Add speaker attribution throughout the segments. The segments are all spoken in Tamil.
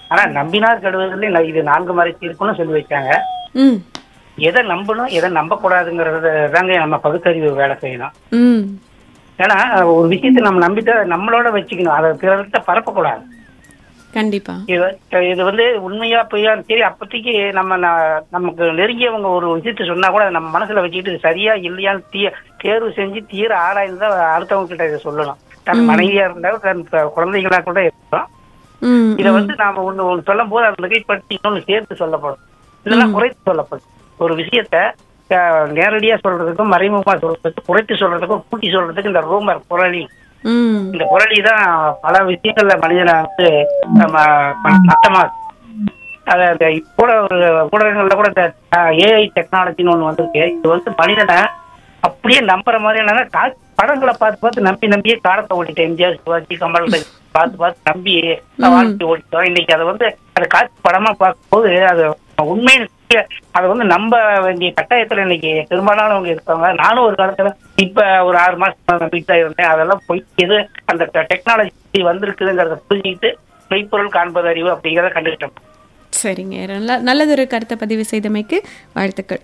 Speaker 1: ஆனா நம்பினார் கெடுவதில்லை ந- இது நான்கு மறை தீர்ப்புன்னு சொல்லி வச்சாங்க
Speaker 2: ம்
Speaker 1: எதை நம்பணும் எதை நம்பக்கூடாதுங்கிறத தாங்க நம்ம பகுத்தறிவு வேலை செய்யணும்
Speaker 2: ம்
Speaker 1: ஏன்னா ஒரு விஷயத்தை நம்ம நம்பிட்டு அதை நம்மளோட வச்சுக்கணும் அதை பிறர்கிட்ட பரப்பக்கூடாது
Speaker 2: கண்டிப்பா
Speaker 1: இது இது வந்து உண்மையா பொய்யா சரி அப்போதைக்கு நம்ம ந- நமக்கு நெருங்கியவங்க ஒரு விஷயத்த சொன்னா கூட அதை நம்ம மனசுல வச்சுக்கிட்டு இது சரியா இல்லையான்னு தீய தேர்வு செஞ்சு தீர ஆராய்ந்து தான் அடுத்தவங்க கிட்ட இதை சொல்லணும் தன் மனைவியா இருந்தாலும் தன் ப- குழந்தைகளா கூட இருக்கணும்
Speaker 2: ம்
Speaker 1: இதை வந்து நாம ஒண்ணு ஒண்ணு சொல்லும் போது அதை மிகைப்படுத்தி இன்னொன்னு சேர்த்து சொல்லப்படும் இதெல்லாம் குறைத்து சொல்லப்படும் ஒரு விஷயத்த அஹ், நேரடியா சொல்றதுக்கும் மறைமுகமா சொல்றதுக்கும் குறைத்து சொல்றதுக்கும் கூட்டி சொல்றதுக்கு இந்த ரூமர் புரளி
Speaker 2: ம்
Speaker 1: இந்த புரளி தான் பல விஷயங்கள்ல மனிதனை வந்து நம்ம நட்டமா அத அந்த இப்போ ஒரு ஊடகங்கள்ல கூட இந்த ஏஐ டெக்னாலஜின்னு ஒண்ணு வந்திருக்கு இது வந்து மனிதனை அப்படியே நம்புற மாதிரி என்னன்னா கா- படங்களை பார்த்து பார்த்து நம்பி நம்பியே காலத்தை ஓட்டிட்டேன் எம்ஜிஆர் சிவாஜி கமல் பார்த்து பார்த்து நம்பி வாழ்க்கை ஓட்டிட்டோம் இன்னைக்கு அதை வந்து அது காட்சி படமா பார்க்கும்போது அது உண்மையை அதை வந்து நம்ப வேண்டிய கட்டாயத்துல இன்னைக்கு பெரும்பாலானவங்க இருக்காங்க நானும் ஒரு காலத்துல இப்ப ஒரு ஆறு மாசம் நம்பிட்டு தான் இருந்தேன் அதெல்லாம் போய் எது அந்த டெக்னாலஜி வந்திருக்குதுங்கிறத புரிஞ்சுக்கிட்டு மெய்ப்பொருள் காண்பது அறிவு அப்படிங்கிறத கண்டுகிட்டோம்
Speaker 2: சரிங்க நல்ல நல்லதொரு கருத்தை பதிவு செய்தமைக்கு வாழ்த்துக்கள்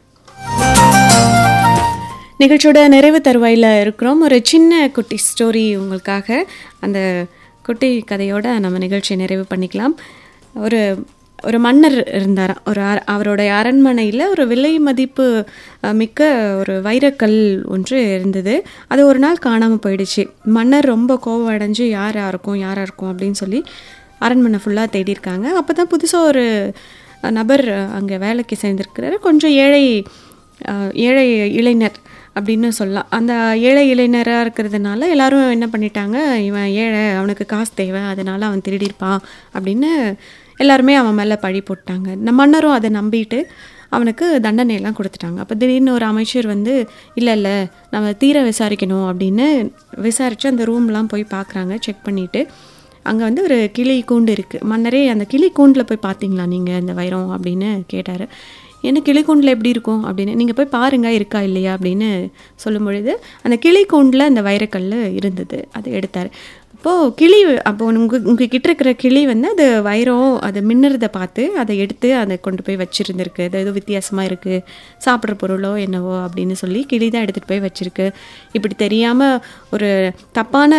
Speaker 2: நிகழ்ச்சியோட நிறைவு தருவாயில் இருக்கிறோம் ஒரு சின்ன குட்டி ஸ்டோரி உங்களுக்காக அந்த குட்டி கதையோட நம்ம நிகழ்ச்சியை நிறைவு பண்ணிக்கலாம் ஒரு ஒரு மன்னர் இருந்தாராம் ஒரு அர- அவருடைய அரண்மனையில் ஒரு விலை மதிப்பு அஹ், மிக்க ஒரு வைரக்கல் ஒன்று இருந்தது அது ஒரு நாள் காணாமல் போயிடுச்சு மன்னர் ரொம்ப கோவம் அடைஞ்சு யாரா இருக்கும் யாரா இருக்கும் அப்படின்னு சொல்லி அரண்மனை ஃபுல்லாக தேடி இருக்காங்க அப்போ தான் புதுசாக ஒரு அஹ், நபர் அங்கே வேலைக்கு சேர்ந்திருக்கிறாரு கொஞ்சம் ஏழை அஹ், ஏழை இளைஞர் அப்படின்னு சொல்லலாம் அந்த ஏழை இளைஞராக இருக்கிறதுனால எல்லாரும் என்ன பண்ணிட்டாங்க இவன் ஏழை அவனுக்கு காசு தேவை அதனால அவன் திருடியிருப்பான் அப்படின்னு எல்லாருமே அவன் மேலே பழி போட்டாங்க இந்த மன்னரும் அதை நம்பிட்டு அவனுக்கு தண்டனை எல்லாம் கொடுத்துட்டாங்க அப்போ திடீர்னு ஒரு அமைச்சர் வந்து இல்லை இல்லை நம்ம தீர விசாரிக்கணும் அப்படின்னு விசாரித்து அந்த ரூம்லாம் போய் பார்க்குறாங்க செக் பண்ணிவிட்டு அங்கே வந்து ஒரு கிளி கூண்டு இருக்குது மன்னரே அந்த கிளி கூண்டில் போய் பார்த்தீங்களா நீங்கள் அந்த வைரம் அப்படின்னு கேட்டார் என்ன கிளி கூண்டில் எப்படி இருக்கும் அப்படின்னு நீங்கள் போய் பாருங்க இருக்கா இல்லையா அப்படின்னு சொல்லும் பொழுது அந்த கிளி கூண்டில் அந்த வைரக்கல் இருந்தது அதை எடுத்தார் அப்போது கிளி அப்போ உங்கள் உங்கள் கிட்ட இருக்கிற கிளி வந்து அது வைரம் அது மின்னுறதை பார்த்து அதை எடுத்து அதை கொண்டு போய் வச்சுருந்துருக்கு அது ஏதோ வித்தியாசமாக இருக்குது சாப்பிட்ற பொருளோ என்னவோ அப்படின்னு சொல்லி கிளி தான் எடுத்துகிட்டு போய் வச்சுருக்கு இப்படி தெரியாமல் ஒரு தப்பான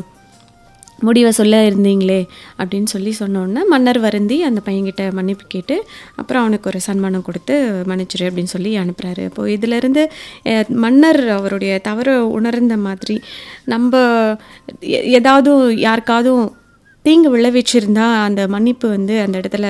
Speaker 2: முடிவை சொல்ல இருந்தீங்களே அப்படின்னு சொல்லி சொன்னோன்னே மன்னர் வருந்தி அந்த பையன்கிட்ட மன்னிப்பு கேட்டு அப்புறம் அவனுக்கு ஒரு சன்மானம் கொடுத்து மன்னிச்சிரு அப்படின்னு சொல்லி அனுப்புகிறாரு அப்போ இதிலிருந்து அஹ், மன்னர் அவருடைய தவறு உணர்ந்த மாதிரி நம்ம எ- ஏதாவது யாருக்காவதும் தீங்கு விளைவிச்சிருந்தா அந்த மன்னிப்பு வந்து அந்த இடத்துல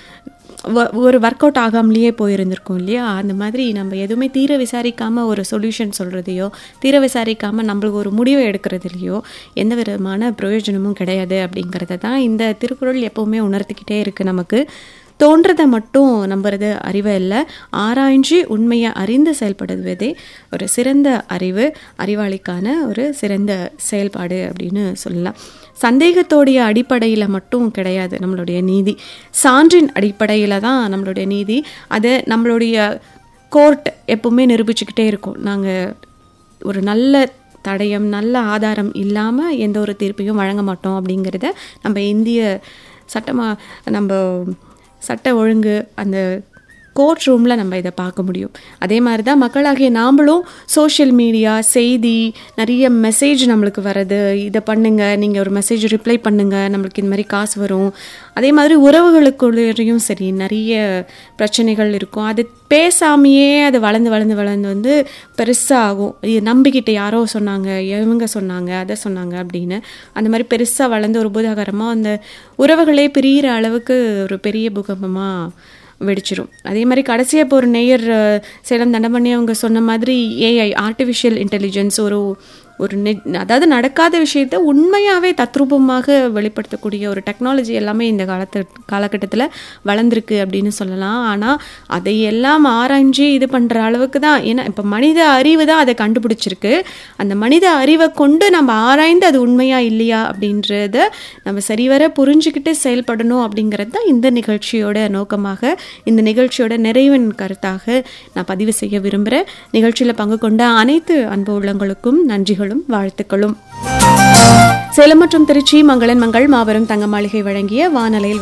Speaker 2: வ- ஒரு ஒர்க் அவுட் ஆகாமலேயே போயிருந்திருக்கும் இல்லையா அந்த மாதிரி நம்ம எதுவுமே தீர விசாரிக்காமல் ஒரு சொல்யூஷன் சொல்கிறதையோ தீர விசாரிக்காமல் நம்மளுக்கு ஒரு முடிவை எடுக்கிறதுலையோ எந்த விதமான பிரயோஜனமும் கிடையாது அப்படிங்கிறத தான் இந்த திருக்குறள் எப்போவுமே உணர்த்திக்கிட்டே இருக்குது நமக்கு தோன்றதை மட்டும் நம்புறது அறிவு இல்லை ஆராய்ஞ்சு உண்மையை அறிந்து செயல்படுவதே ஒரு சிறந்த அறிவு அறிவாளிக்கான ஒரு சிறந்த செயல்பாடு அப்படின்னு சொல்லலாம் சந்தேகத்தோடைய அடிப்படையில் மட்டும் கிடையாது நம்மளுடைய நீதி சான்றின் அடிப்படையில் தான் நம்மளுடைய நீதி அது நம்மளுடைய கோர்ட் எப்பவுமே நிரூபிச்சுக்கிட்டே இருக்கும் நாங்கள் ஒரு நல்ல தடயம் நல்ல ஆதாரம் இல்லாமல் எந்த ஒரு தீர்ப்பையும் வழங்க மாட்டோம் அப்படிங்கிறத நம்ம இந்திய சட்டமாக நம்ம சட்ட ஒழுங்கு அந்த கோர்ட் ரூமில் நம்ம இதை பார்க்க முடியும் அதே மாதிரி தான் மக்களாகிய நாமளும் சோஷியல் மீடியா செய்தி நிறைய மெசேஜ் நம்மளுக்கு வருது இதை பண்ணுங்க நீங்கள் ஒரு மெசேஜ் ரிப்ளை பண்ணுங்க நம்மளுக்கு இந்த மாதிரி காசு வரும் அதே மாதிரி உறவுகளுக்குள்ளேயும் சரி நிறைய பிரச்சனைகள் இருக்கும் அது பேசாமையே அது வளர்ந்து வளர்ந்து வளர்ந்து வந்து பெருசாக ஆகும் இது நம்பிக்கிட்டு யாரோ சொன்னாங்க இவங்க சொன்னாங்க அதை சொன்னாங்க அப்படின்னு அந்த மாதிரி பெருசாக வளர்ந்து ஒரு பூதாகரமாக அந்த உறவுகளே பிரியிற அளவுக்கு ஒரு பெரிய பூகம்பமாக வெடிச்சிரும் அதே மாதிரி கடைசியாக இப்போ ஒரு நேயர் அஹ், சேலம் தண்டமணி அவங்க சொன்ன மாதிரி ஏஐ ஆர்டிஃபிஷியல் இன்டெலிஜென்ஸ் ஒரு ஒரு நெ அதாவது நடக்காத விஷயத்த உண்மையாகவே தத்ரூபமாக வெளிப்படுத்தக்கூடிய ஒரு டெக்னாலஜி எல்லாமே இந்த காலத்து காலகட்டத்தில் வளர்ந்துருக்கு அப்படின்னு சொல்லலாம் ஆனால் அதையெல்லாம் ஆராய்ஞ்சு இது பண்ணுற அளவுக்கு தான் ஏன்னா இப்போ மனித அறிவு தான் அதை கண்டுபிடிச்சிருக்கு அந்த மனித அறிவை கொண்டு நம்ம ஆராய்ந்து அது உண்மையா இல்லையா அப்படின்றத நம்ம சரிவர புரிஞ்சுக்கிட்டு செயல்படணும் அப்படிங்கிறது தான் இந்த நிகழ்ச்சியோட நோக்கமாக இந்த நிகழ்ச்சியோட நிறைவின் கருத்தாக நான் பதிவு செய்ய விரும்புகிறேன் நிகழ்ச்சியில் பங்கு கொண்ட அனைத்து அன்பு உள்ளங்களுக்கும் நன்றிகளும் வாழ்த்துக்களும் சேலம் மற்றும் திருச்சி மங்களன் மங்கள் மாபெரும் தங்க மாளிகை வழங்கிய வானலையில்